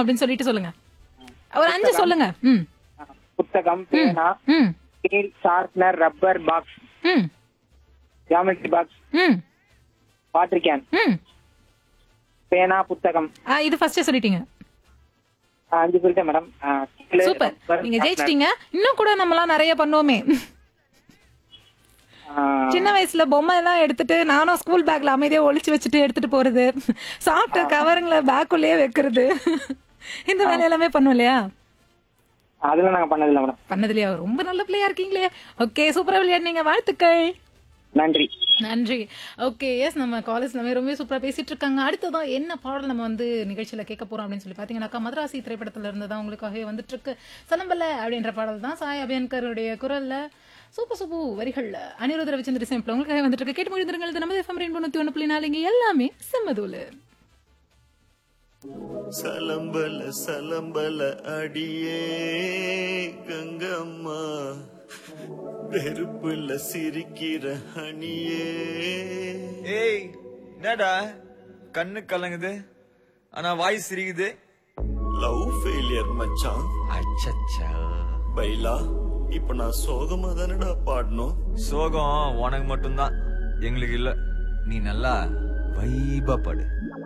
அப்படின்னு சொல்லிட்டு சொல்லுங்க ஒரு அஞ்சு சொல்லுங்க ம் புத்தகம் பேனா ம் ஸ்கேல் ஷார்ப்னர் ரப்பர் பாக்ஸ் ம் ஜாமெட்ரி பாக்ஸ் ம் வாட்டர் கேன் ம் பேனா புத்தகம் ஆ, இது ஃபர்ஸ்டே சொல்லிட்டீங்க ஆ, அஞ்சு சொல்லிட்டேன் மேடம் ஆ, ஸ்கேலு, சூப்பர் ரப்பர், நீங்க ஷார்ப்னர். ஜெயிச்சிட்டீங்க இன்னும் கூட நம்மலாம் நிறைய பண்ணுவோமே ஆ, சின்ன வயசுல பொம்மை எல்லாம் எடுத்துட்டு நானும் ஸ்கூல் பேக்ல அமைதியா ஒளிச்சு வச்சுட்டு எடுத்துட்டு போறது சாப்பிட்ட கவருங்களை பேக்குள்ளேயே வைக்கிறது இந்த வேலை எல்லாமே பண்ணுவோம் இல்லையா அதெல்லாம் நாங்க பண்ணதில்லை மேடம் பண்ணது இல்லையா ரொம்ப நல்ல பிள்ளையா இருக்கீங்களே ஓகே சூப்பரா விளையாடுனீங்க வாழ்த்துக்கள் நன்றி நன்றி ஓகே எஸ் நம்ம காலேஜ் நம்ம ரொம்ப சூப்பரா பேசிட்டு இருக்காங்க அடுத்ததான் என்ன பாடல் நம்ம வந்து நிகழ்ச்சியில கேட்க போறோம் அப்படின்னு சொல்லி பாத்தீங்கன்னாக்கா மதராசி திரைப்படத்துல இருந்து தான் உங்களுக்காகவே வந்துட்டு இருக்கு சலம்பல அப்படின்ற பாடல் தான் சாய் அபியன்கருடைய குரல்ல சூப்பர் சூப்பு வரிகள்ல அனிருத் ரவிச்சந்திர சிம்பிள் உங்களுக்காக வந்துட்டு இருக்கு கேட்டு முடிந்திருங்கள் இது நம்ம எஃப்எம் ரெண்டு தொண்ணூத்தி ஒன்று புள்ளி நாலு இங்க எல்லாமே செம்மதூலு சலம்பல சலம்பல அடியே கங்கம்மா வெறுப்புல சிரிக்கிற அணியே ஏய் என்னடா கண்ணு கலங்குது ஆனா வாய் சிரிக்குது லவ் ஃபெயிலியர் மச்சான் அச்சச்சா பைலா இப்ப நான் சோகமா தானடா பாடணும் சோகம் உனக்கு மட்டும்தான் எங்களுக்கு இல்ல நீ நல்லா வைபா படு